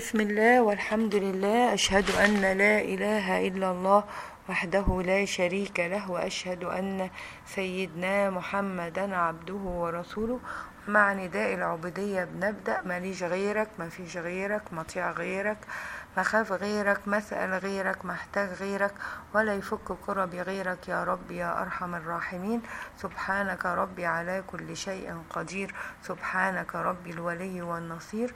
بسم الله والحمد لله أشهد أن لا إله إلا الله وحده لا شريك له وأشهد أن سيدنا محمدا عبده ورسوله مع نداء العبودية بنبدأ ماليش غيرك ما فيش غيرك مطيع غيرك مخاف غيرك مسأل غيرك محتاج غيرك ولا يفك كربي غيرك يا رب يا أرحم الراحمين سبحانك ربي على كل شيء قدير سبحانك ربي الولي والنصير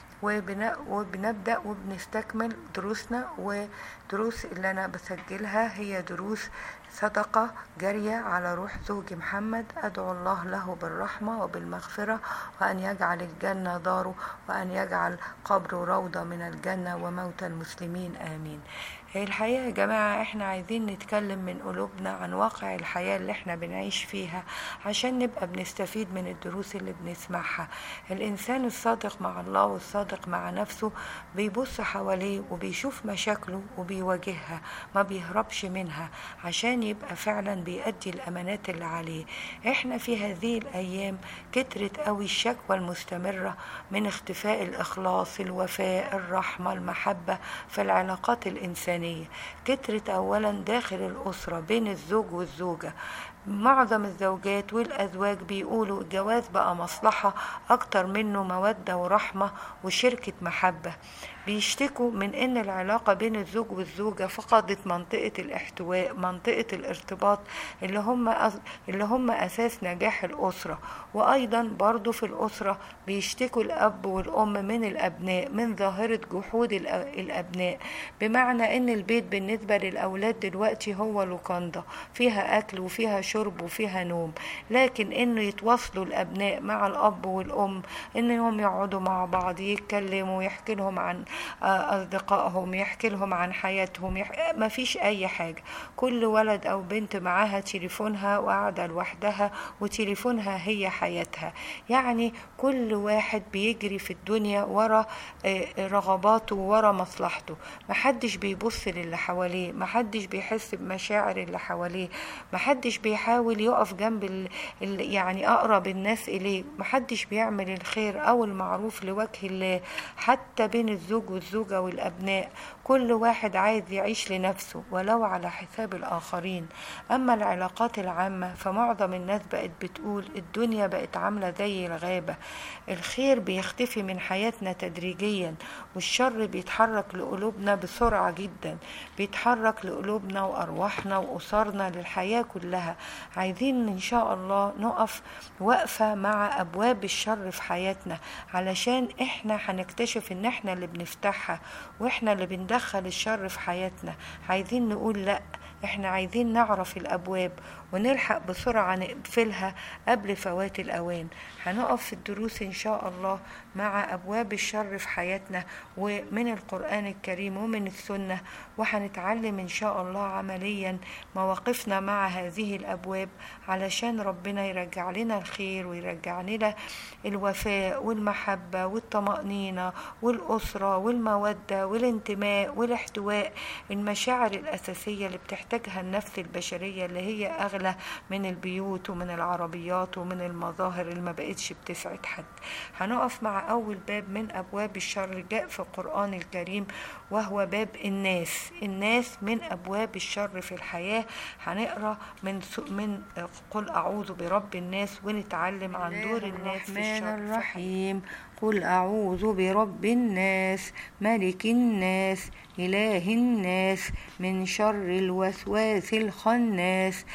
وبن- وبنبدأ وبنستكمل دروسنا ودروس اللي أنا بسجلها هي دروس صدقة جارية على روح زوجي محمد أدعو الله له بالرحمة وبالمغفرة وأن يجعل الجنة داره وأن يجعل قبره روضة من الجنة وموت المسلمين آمين الحقيقة يا جماعة احنا عايزين نتكلم من قلوبنا عن واقع الحياة اللي احنا بنعيش فيها عشان نبقى بنستفيد من الدروس اللي بنسمعها الإنسان الصادق مع الله والصادق مع نفسه بيبص حواليه وبيشوف مشاكله وبيواجهها ما بيهربش منها عشان يبقى فعلا بيأدي الأمانات اللي عليه احنا في هذه الأيام كترت قوي الشكوى المستمرة من اختفاء الإخلاص الوفاء الرحمة المحبة في العلاقات الإنسانية كترت أولا داخل الأسرة بين الزوج والزوجة معظم الزوجات والأزواج بيقولوا الجواز بقى مصلحة أكتر منه مودة ورحمة وشركة محبة بيشتكوا من ان العلاقة بين الزوج والزوجة فقدت منطقة الاحتواء منطقة الارتباط اللي هم اللي هم اساس نجاح الاسرة وايضا برضو في الاسرة بيشتكوا الاب والام من الابناء من ظاهرة جحود الأ- الابناء بمعنى ان البيت بالنسبة للاولاد دلوقتي هو لوكاندا فيها اكل وفيها شرب وفيها نوم لكن انه يتواصلوا الابناء مع الاب والام انهم يقعدوا مع بعض يتكلموا يحكي لهم عن آه، اصدقائهم يحكي لهم عن حياتهم يح... ما فيش اي حاجة كل ولد او بنت معاها تليفونها وقاعدة لوحدها وتليفونها هي حياتها يعني كل واحد بيجري في الدنيا ورا آه، رغباته ورا مصلحته محدش بيبص للي حواليه محدش بيحس بمشاعر اللي حواليه محدش بيحاول يقف جنب ال... ال... يعني اقرب الناس اليه محدش بيعمل الخير او المعروف لوجه الله حتى بين الزوج والزوجة والابناء كل واحد عايز يعيش لنفسه ولو على حساب الاخرين اما العلاقات العامة فمعظم الناس بقت بتقول الدنيا بقت عاملة زي الغابة الخير بيختفي من حياتنا تدريجيا والشر بيتحرك لقلوبنا بسرعة جدا بيتحرك لقلوبنا وأرواحنا وأسرنا للحياة كلها عايزين إن شاء الله نقف وقفة مع أبواب الشر في حياتنا علشان إحنا هنكتشف إن إحنا اللي بنفتحها وإحنا اللي بندخل الشر في حياتنا عايزين نقول لأ احنا عايزين نعرف الابواب ونلحق بسرعة نقفلها قبل فوات الاوان هنقف في الدروس ان شاء الله مع ابواب الشر في حياتنا ومن القرآن الكريم ومن السنة وهنتعلم ان شاء الله عمليا مواقفنا مع هذه الابواب علشان ربنا يرجع لنا الخير ويرجع لنا الوفاء والمحبة والطمأنينة والأسرة والمودة والانتماء والاحتواء المشاعر الأساسية اللي بتحتاجها النفس البشرية اللي هي أغلى من البيوت ومن العربيات ومن المظاهر اللي ما بقتش بتسعد حد هنقف مع أول باب من أبواب الشر جاء في القرآن الكريم وهو باب الناس الناس من أبواب الشر في الحياة هنقرأ من سو- من قل أعوذ برب الناس ونتعلم عن دور الناس في الشر الرحيم قل أعوذ برب الناس ملك الناس إله الناس من شر الوسواس الخناس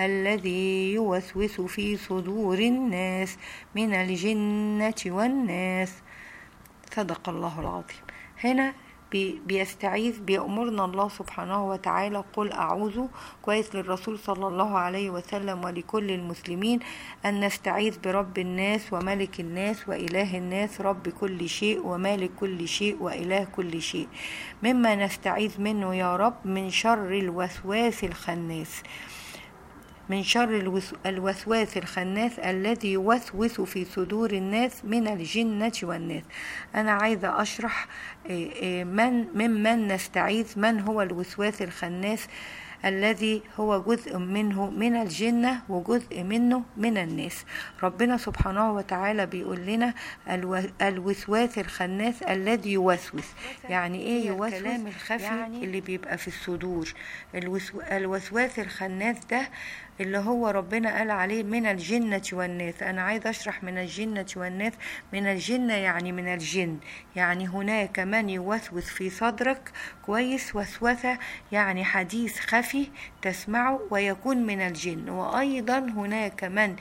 الذي يوسوس في صدور الناس من الجنة والناس صدق الله العظيم هنا بي- بيستعيذ بيأمرنا الله سبحانه وتعالى قل أعوذ كويس للرسول صلى الله عليه وسلم ولكل المسلمين أن نستعيذ برب الناس وملك الناس وإله الناس رب كل شيء ومالك كل شيء وإله كل شيء مما نستعيذ منه يا رب من شر الوسواس الخناس من شر الوس- الوسواس الخناس الذي يوسوس في صدور الناس من الجنة والناس أنا عايزة أشرح إيه، إيه، من ممن نستعيذ من هو الوسواس الخناس الذي هو جزء منه من الجنة وجزء منه من الناس ربنا سبحانه وتعالى بيقول لنا الوسواس الخناس الذي يوسوس يعني ايه يوسوس الكلام الخفي يعني اللي بيبقى في الصدور الوسواس الخناس ده اللي هو ربنا قال عليه من الجنة والناس أنا عايز أشرح من الجنة والناس من الجنة يعني من الجن يعني هناك من يوسوس في صدرك كويس وسوسة يعني حديث خفي تسمعه ويكون من الجن وأيضا هناك من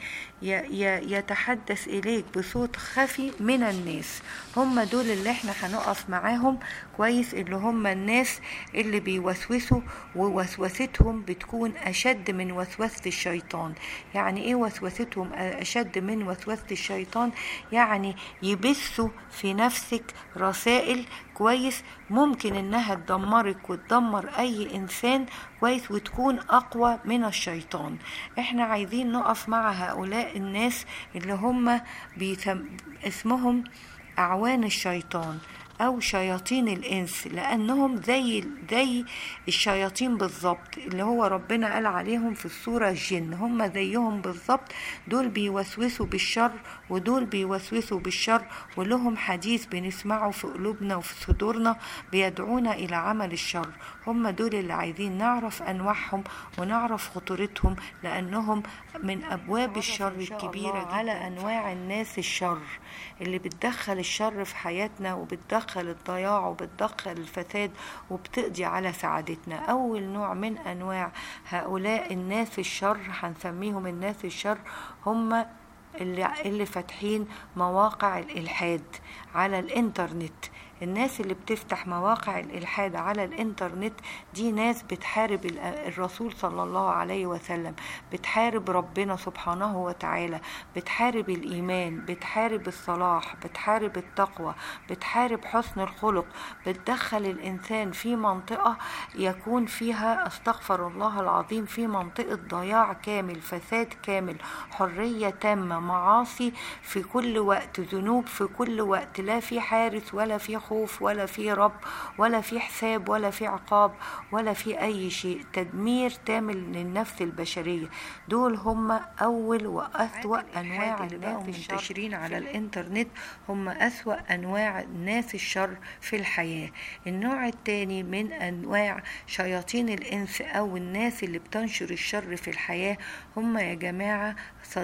يتحدث إليك بصوت خفي من الناس هم دول اللي احنا هنقف معاهم كويس اللي هم الناس اللي بيوسوسوا ووسوستهم بتكون أشد من وسوسة الشيطان يعني ايه وسوستهم أشد من وسوسة الشيطان يعني يبثوا في نفسك رسائل كويس ممكن انها تدمرك وتدمر اي انسان كويس وتكون اقوى من الشيطان احنا عايزين نقف مع هؤلاء الناس اللي هم بيتم اسمهم اعوان الشيطان او شياطين الانس لانهم زي زي الشياطين بالظبط اللي هو ربنا قال عليهم في السوره الجن هم زيهم بالظبط دول بيوسوسوا بالشر ودول بيوسوسوا بالشر ولهم حديث بنسمعه في قلوبنا وفي صدورنا بيدعونا الى عمل الشر هم دول اللي عايزين نعرف انواعهم ونعرف خطورتهم لانهم من ابواب الشر الكبيره على انواع الناس الشر اللي بتدخل الشر في حياتنا وبتدخل الضياع وبتدخل الفساد وبتقضي على سعادتنا أول نوع من أنواع هؤلاء الناس الشر هنسميهم الناس الشر هم اللي, اللي فاتحين مواقع الإلحاد على الإنترنت الناس اللي بتفتح مواقع الإلحاد على الإنترنت دي ناس بتحارب الرسول صلى الله عليه وسلم بتحارب ربنا سبحانه وتعالى بتحارب الإيمان بتحارب الصلاح بتحارب التقوى بتحارب حسن الخلق بتدخل الإنسان في منطقة يكون فيها استغفر الله العظيم في منطقة ضياع كامل فساد كامل حرية تامة معاصي في كل وقت ذنوب في كل وقت لا في حارس ولا في خوف ولا في رب ولا في حساب ولا في عقاب ولا في أي شيء تدمير تام للنفس البشرية دول هم أول وأسوأ أنواع الناس المنتشرين على الإنترنت هم أسوأ أنواع الناس الشر في الحياة النوع الثاني من أنواع شياطين الإنس أو الناس اللي بتنشر الشر في الحياة هم يا جماعة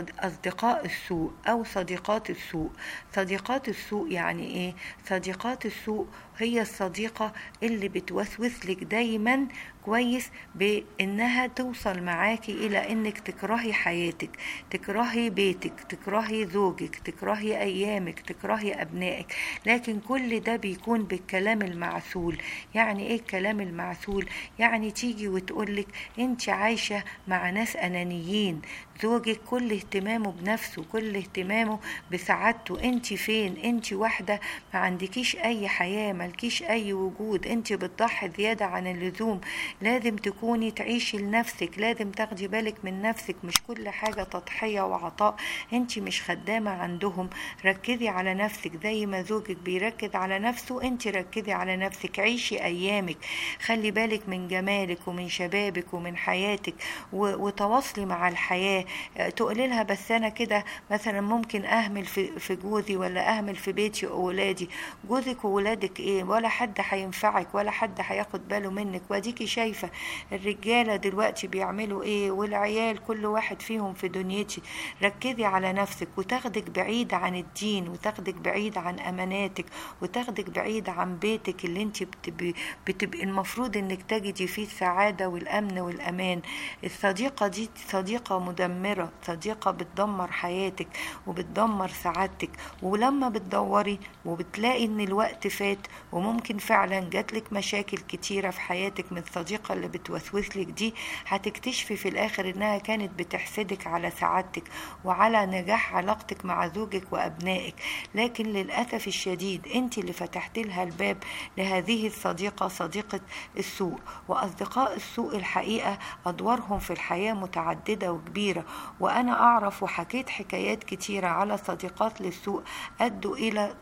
أصدقاء السوء أو صديقات السوء صديقات السوء يعني إيه؟ صديقات السوء هي الصديقة اللي بتوسوس لك دايما كويس بانها توصل معاكي الى انك تكرهي حياتك تكرهي بيتك تكرهي زوجك تكرهي ايامك تكرهي ابنائك لكن كل ده بيكون بالكلام المعسول يعني ايه الكلام المعسول يعني تيجي وتقولك انت عايشة مع ناس انانيين زوجك كل اهتمامه بنفسه كل اهتمامه بسعادته انت فين انت واحدة ما عندكيش اي حياة ملكيش اي وجود انت بتضحي زيادة عن اللزوم لازم تكوني تعيشي لنفسك لازم تاخدي بالك من نفسك مش كل حاجة تضحية وعطاء انت مش خدامة عندهم ركزي على نفسك زي ما زوجك بيركز على نفسه انت ركزي على نفسك عيشي ايامك خلي بالك من جمالك ومن شبابك ومن حياتك وتواصلي مع الحياة تقولي لها بس انا كده مثلا ممكن اهمل في, في جوزي ولا اهمل في بيتي واولادي جوزك وولادك ايه ولا حد هينفعك ولا حد هياخد باله منك واديكي شايفه الرجاله دلوقتي بيعملوا ايه والعيال كل واحد فيهم في دنيتي ركزي على نفسك وتاخدك بعيد عن الدين وتاخدك بعيد عن اماناتك وتاخدك بعيد عن بيتك اللي انت بتبقي, بتبقي المفروض انك تجدي فيه السعاده والامن والامان الصديقه دي صديقه مدمره صديقه بتدمر حياتك وبتدمر سعادتك ولما بتدوري وبتلاقي ان الوقت فات وممكن فعلا جاتلك مشاكل كتيره في حياتك من الصديقة اللي بتوسوس لك دي هتكتشفي في الآخر إنها كانت بتحسدك على سعادتك وعلى نجاح علاقتك مع زوجك وأبنائك لكن للأسف الشديد أنت اللي فتحت لها الباب لهذه الصديقة صديقة السوء وأصدقاء السوء الحقيقة أدوارهم في الحياة متعددة وكبيرة وأنا أعرف وحكيت حكايات كتيرة على صديقات للسوء أدوا إلى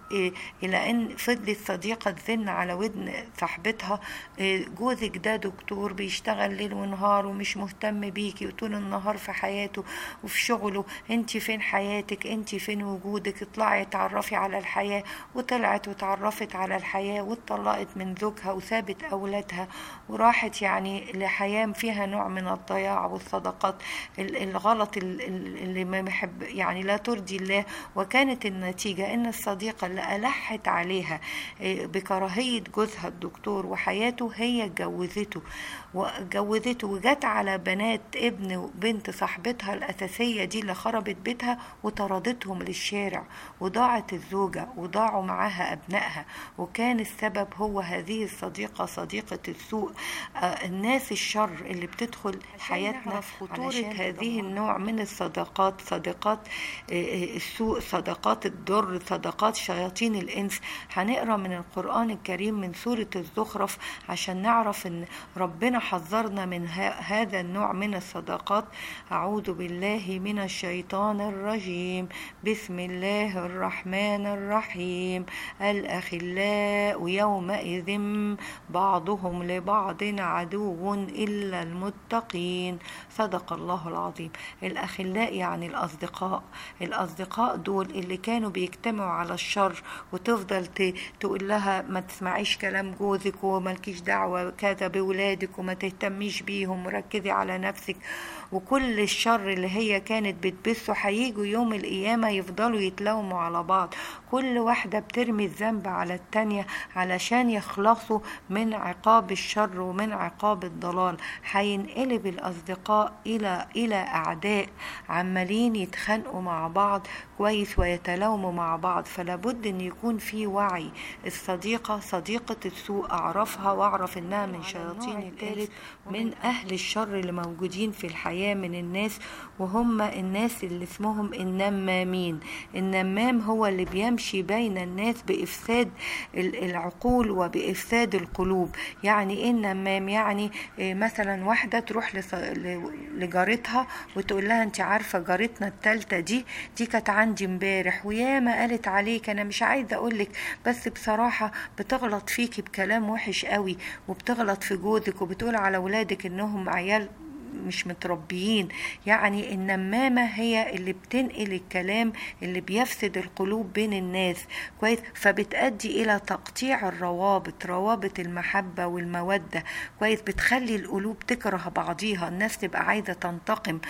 إيه الى ان فضلت صديقة تزن على ودن صاحبتها إيه جوزك ده دكتور بيشتغل ليل ونهار ومش مهتم بيكي وطول النهار في حياته وفي شغله انت فين حياتك انت فين وجودك اطلعي اتعرفي على الحياة وطلعت وتعرفت على الحياة واتطلقت من زوجها وسابت اولادها وراحت يعني لحياة فيها نوع من الضياع والصدقات الغلط اللي ما بحب يعني لا ترضي الله وكانت النتيجة ان الصديقة اللي ألحت عليها بكراهية جوزها الدكتور وحياته هي اتجوزته وجوزته وجت على بنات ابن وبنت صاحبتها الأساسية دي اللي خربت بيتها وطردتهم للشارع وضاعت الزوجة وضاعوا معاها أبنائها وكان السبب هو هذه الصديقة صديقة السوء آه الناس الشر اللي بتدخل حياتنا خطورة هذه النوع من الصداقات صداقات آه السوء صداقات الضر صداقات شياطين الإنس هنقرأ من القرآن الكريم من سورة الزخرف عشان نعرف ان ربنا حذرنا من هذا النوع من الصداقات أعوذ بالله من الشيطان الرجيم بسم الله الرحمن الرحيم الأخلاء يومئذ بعضهم لبعض عدو إلا المتقين صدق الله العظيم الأخلاء يعني الأصدقاء الأصدقاء دول اللي كانوا بيجتمعوا على الشر وتفضل تقول لها ما تسمعيش كلام جوزك وملكيش دعوة كذا بولادك وما تهتميش بيهم وركزي على نفسك وكل الشر اللي هي كانت بتبثه هيجوا يوم القيامة يفضلوا يتلوموا على بعض كل واحدة بترمي الذنب على التانية علشان يخلصوا من عقاب الشر ومن عقاب الضلال هينقلب الأصدقاء إلى إلى أعداء عمالين يتخانقوا مع بعض كويس ويتلوموا مع بعض فلا بد ان يكون في وعي الصديقة صديقة السوء اعرفها واعرف انها من شياطين الثالث من اهل الشر اللي موجودين في الحياة من الناس وهم الناس اللي اسمهم النمامين النمام هو اللي بيمشي بين الناس بافساد العقول وبافساد القلوب يعني ايه النمام يعني مثلا واحدة تروح لجارتها وتقول لها انت عارفة جارتنا التالتة دي دي كانت عندي امبارح وياما قالت عليك انا مش عايزه اقولك بس بصراحه بتغلط فيكي بكلام وحش قوي وبتغلط في جوزك وبتقول على ولادك انهم عيال مش متربيين يعني النمامة هي اللي بتنقل الكلام اللي بيفسد القلوب بين الناس كويس فبتأدي إلى تقطيع الروابط روابط المحبة والمودة كويس بتخلي القلوب تكره بعضيها الناس تبقى عايزة تنتقم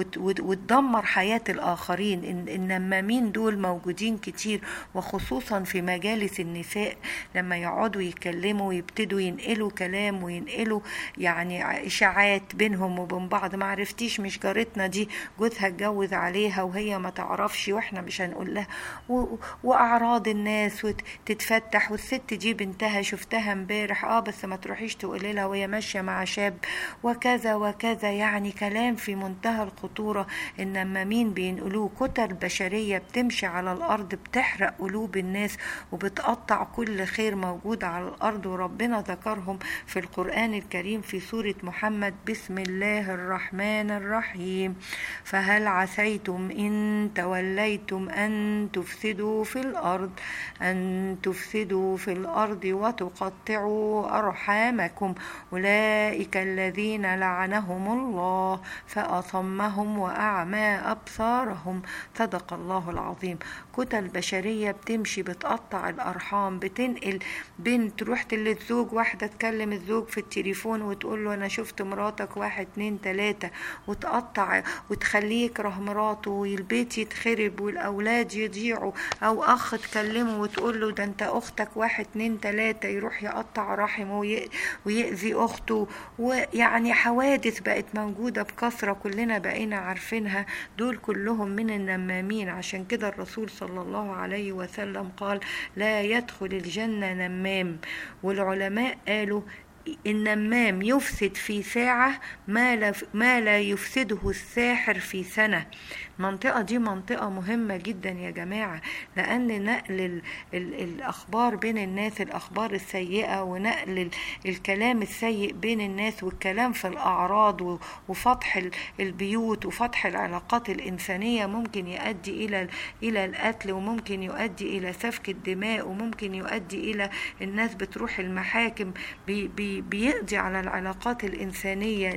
وتدمر حياة الآخرين النمامين دول موجودين كتير وخصوصا في مجالس النساء لما يقعدوا يتكلموا ويبتدوا ينقلوا كلام وينقلوا يعني إشاعات بينهم وبين بعض ما عرفتيش مش جارتنا دي جوزها اتجوز عليها وهي ما تعرفش واحنا مش هنقول لها واعراض الناس وتتفتح والست دي بنتها شفتها امبارح اه بس ما تروحيش تقولي لها وهي ماشيه مع شاب وكذا وكذا يعني كلام في منتهى الخطوره انما مين بينقلوه كتل بشريه بتمشي على الارض بتحرق قلوب الناس وبتقطع كل خير موجود على الارض وربنا ذكرهم في القران الكريم في سوره محمد بسم الله الرحمن الرحيم فهل عسيتم إن توليتم أن تفسدوا في الأرض أن تفسدوا في الأرض وتقطعوا أرحامكم أولئك الذين لعنهم الله فأصمهم وأعمى أبصارهم صدق الله العظيم كتل بشرية بتمشي بتقطع الأرحام بتنقل بنت رحت للزوج واحدة تكلم الزوج في التليفون وتقول له أنا شفت مراتك واحد اتنين تلاتة وتقطع وتخليه يكره مراته والبيت يتخرب والأولاد يضيعوا أو أخ تكلمه وتقول له ده أنت أختك واحد اتنين تلاتة يروح يقطع رحمه ويأذي أخته ويعني حوادث بقت موجودة بكثرة كلنا بقينا عارفينها دول كلهم من النمامين عشان كده الرسول صلى الله عليه وسلم قال لا يدخل الجنة نمام والعلماء قالوا النمام يفسد في ساعة ما لا, ما لا يفسده الساحر في سنة المنطقة دي منطقة مهمة جدا يا جماعة لأن نقل ال ال الأخبار بين الناس الأخبار السيئة ونقل ال الكلام السيء بين الناس والكلام في الأعراض وفتح البيوت وفتح العلاقات الإنسانية ممكن يؤدي إلى إلى القتل وممكن يؤدي إلى سفك الدماء وممكن يؤدي إلى الناس بتروح المحاكم بي بي بيقضي على العلاقات الإنسانية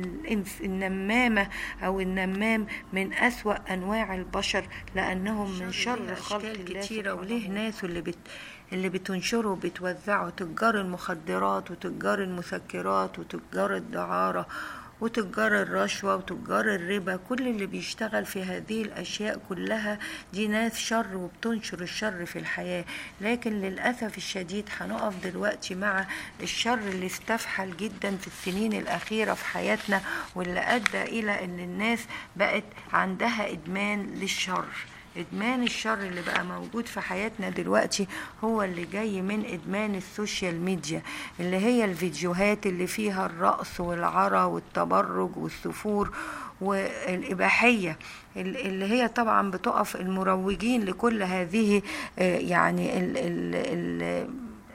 النمامة أو النمام من أسوأ أنواع البشر لأنهم من شر خلق كتيرة وليه ناس اللي بت اللي بتنشره وبتوزعه تجار المخدرات وتجار المسكرات وتجار الدعارة وتجار الرشوة وتجار الربا كل اللي بيشتغل في هذه الأشياء كلها دي ناس شر وبتنشر الشر في الحياة لكن للأسف الشديد هنقف دلوقتي مع الشر اللي استفحل جدا في السنين الأخيرة في حياتنا واللي أدى إلى أن الناس بقت عندها إدمان للشر ادمان الشر اللي بقى موجود في حياتنا دلوقتي هو اللي جاي من ادمان السوشيال ميديا اللي هي الفيديوهات اللي فيها الرقص والعرى والتبرج والسفور والإباحية اللي هي طبعا بتقف المروجين لكل هذه يعني ال ال ال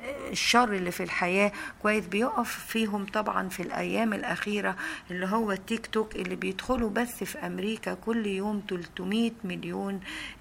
الشر اللي في الحياة كويس بيقف فيهم طبعا في الأيام الأخيرة اللي هو التيك توك اللي بيدخلوا بس في أمريكا كل يوم 300 مليون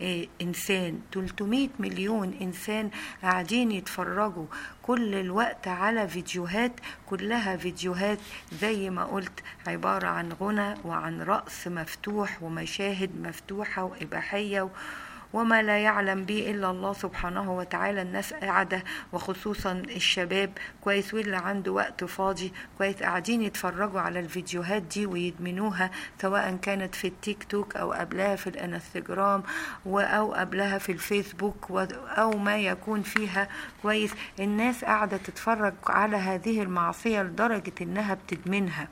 إنسان 300 مليون إنسان قاعدين يتفرجوا كل الوقت على فيديوهات كلها فيديوهات زي ما قلت عبارة عن غنى وعن رقص مفتوح ومشاهد مفتوحة وإباحية و وما لا يعلم به إلا الله سبحانه وتعالى الناس قاعدة وخصوصا الشباب كويس واللي عنده وقت فاضي كويس قاعدين يتفرجوا على الفيديوهات دي ويدمنوها سواء كانت في التيك توك أو قبلها في الانستجرام أو قبلها في الفيسبوك أو ما يكون فيها كويس الناس قاعدة تتفرج على هذه المعصية لدرجة إنها بتدمنها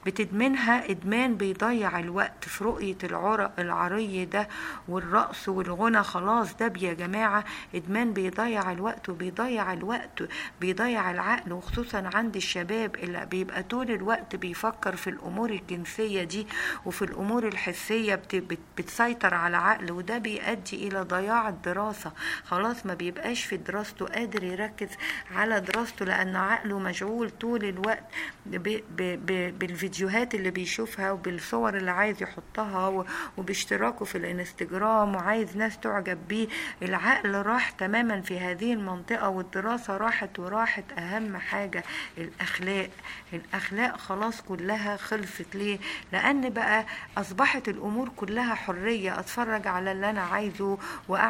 بتدمنها إدمان بيضيع الوقت في رؤية العرق العري ده والرقص والغنى هنا خلاص ده يا جماعة إدمان بيضيع الوقت وبيضيع الوقت بيضيع العقل وخصوصا عند الشباب اللي بيبقى طول الوقت بيفكر في الأمور الجنسية دي وفي الأمور الحسية بتسيطر على عقله وده بيؤدي إلى ضياع الدراسة خلاص ما بيبقاش في دراسته قادر يركز على دراسته لأن عقله مشغول طول الوقت ب ب ب بالفيديوهات اللي بيشوفها وبالصور اللي عايز يحطها وباشتراكه في الانستجرام وعايز ناس تعجب بيه العقل راح تماما في هذه المنطقة والدراسة راحت وراحت أهم حاجة الأخلاق الأخلاق خلاص كلها خلصت ليه لأن بقى أصبحت الأمور كلها حرية أتفرج على اللي أنا عايزه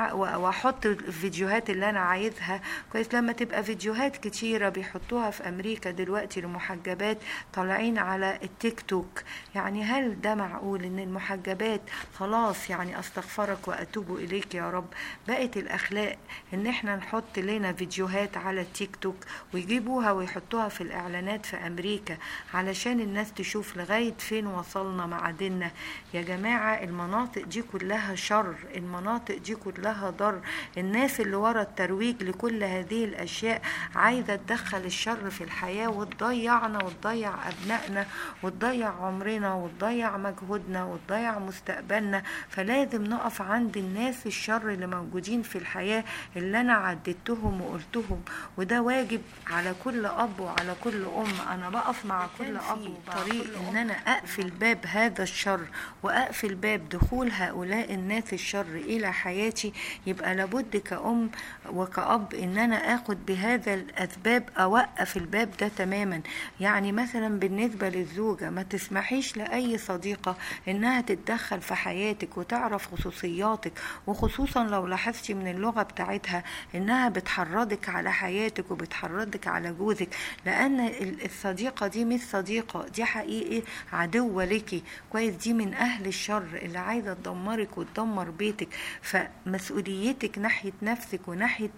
وأحط الفيديوهات اللي أنا عايزها كويس لما تبقى فيديوهات كتيرة بيحطوها في أمريكا دلوقتي لمحجبات طالعين على التيك توك يعني هل ده معقول إن المحجبات خلاص يعني أستغفرك وأتوب إليك يا رب بقت الأخلاق إن إحنا نحط لنا فيديوهات على التيك توك ويجيبوها ويحطوها في الإعلانات في أمريكا علشان الناس تشوف لغاية فين وصلنا مع ديننا يا جماعة المناطق دي كلها شر المناطق دي كلها ضر الناس اللي ورا الترويج لكل هذه الأشياء عايزة تدخل الشر في الحياة وتضيعنا وتضيع أبنائنا وتضيع عمرنا وتضيع مجهودنا وتضيع مستقبلنا فلازم نقف عند الناس الشر اللي موجودين في الحياة اللي أنا عددتهم وقلتهم وده واجب على كل أب وعلى كل أم أنا بقف مع كل أب طريق إن أنا أقفل باب هذا الشر وأقفل باب دخول هؤلاء الناس الشر إلى حياتي يبقى لابد كأم وكأب إن أنا آخد بهذا الأسباب أوقف الباب ده تماما يعني مثلا بالنسبة للزوجة ما تسمحيش لأي صديقة إنها تتدخل في حياتك وتعرف خصوصياتك وخصوصا لو لاحظتي من اللغة بتاعتها إنها بتحرضك على حياتك وبتحرضك على جوزك لأن الصديقة دي مش صديقة دي حقيقي عدوة لك كويس دي من أهل الشر اللي عايزة تدمرك وتدمر بيتك فمسؤوليتك ناحية نفسك وناحية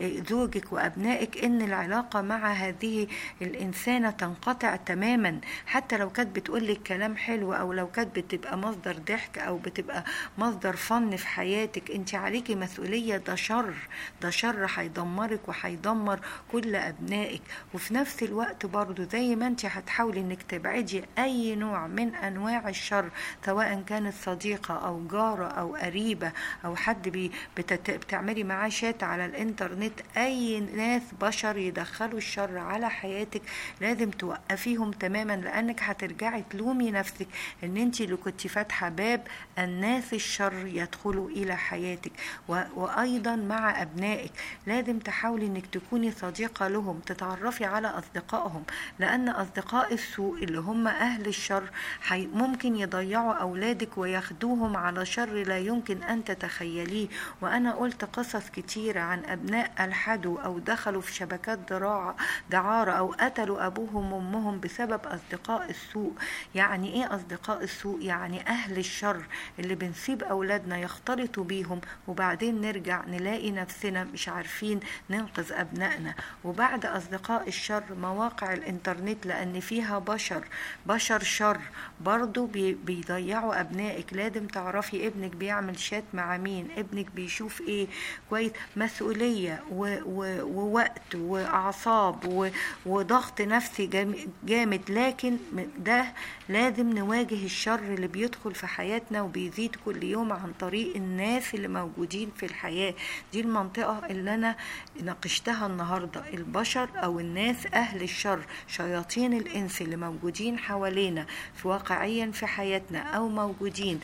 زوجك وأبنائك إن العلاقة مع هذه الإنسانة تنقطع تماما حتى لو كانت بتقولك كلام حلو أو لو كانت بتبقى مصدر ضحك أو بتبقى مصدر فن في حياتك حياتك انت عليكي مسؤولية ده شر ده شر هيدمرك وهيدمر كل ابنائك وفي نفس الوقت برضو زي ما انت هتحاولي انك تبعدي اي نوع من انواع الشر سواء كانت صديقة او جارة او قريبة او حد بي بتت... بتعملي معاه شات على الانترنت اي ناس بشر يدخلوا الشر على حياتك لازم توقفيهم تماما لانك هترجعي تلومي نفسك ان انت اللي كنت فاتحه باب الناس الشر يدخلوا الى حياتك و... وايضا مع ابنائك لازم تحاولي انك تكوني صديقه لهم تتعرفي على اصدقائهم لان اصدقاء السوء اللي هم اهل الشر حي... ممكن يضيعوا اولادك وياخدوهم على شر لا يمكن ان تتخيليه وانا قلت قصص كتيره عن ابناء الحدوا او دخلوا في شبكات دراعه دعاره او قتلوا ابوهم وامهم بسبب اصدقاء السوء يعني ايه اصدقاء السوء يعني اهل الشر اللي بنسيب اولادنا يختلطوا بيهم وبعدين نرجع نلاقي نفسنا مش عارفين ننقذ ابنائنا وبعد اصدقاء الشر مواقع الانترنت لان فيها بشر بشر شر برضو بي بيضيعوا ابنائك لازم تعرفي ابنك بيعمل شات مع مين ابنك بيشوف ايه كويس مسؤوليه و و ووقت واعصاب و وضغط نفسي جامد لكن ده لازم نواجه الشر اللي بيدخل في حياتنا وبيزيد كل يوم عن طريق الناس اللي موجودين في الحياة دي المنطقة اللي أنا ناقشتها النهاردة البشر أو الناس أهل الشر شياطين الإنس اللي موجودين حوالينا في واقعيا في حياتنا أو موجودين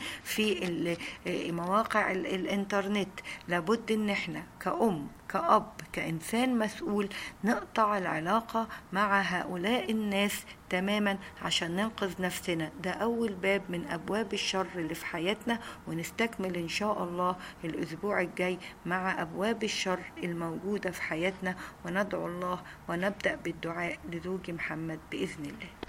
في مواقع الإنترنت لابد إن احنا كأم كأب كإنسان مسؤول نقطع العلاقة مع هؤلاء الناس تماما عشان ننقذ نفسنا ده أول باب من أبواب الشر اللي في حياتنا ونستكمل إن شاء الله الأسبوع الجاي مع أبواب الشر الموجودة في حياتنا وندعو الله ونبدأ بالدعاء لزوج محمد بإذن الله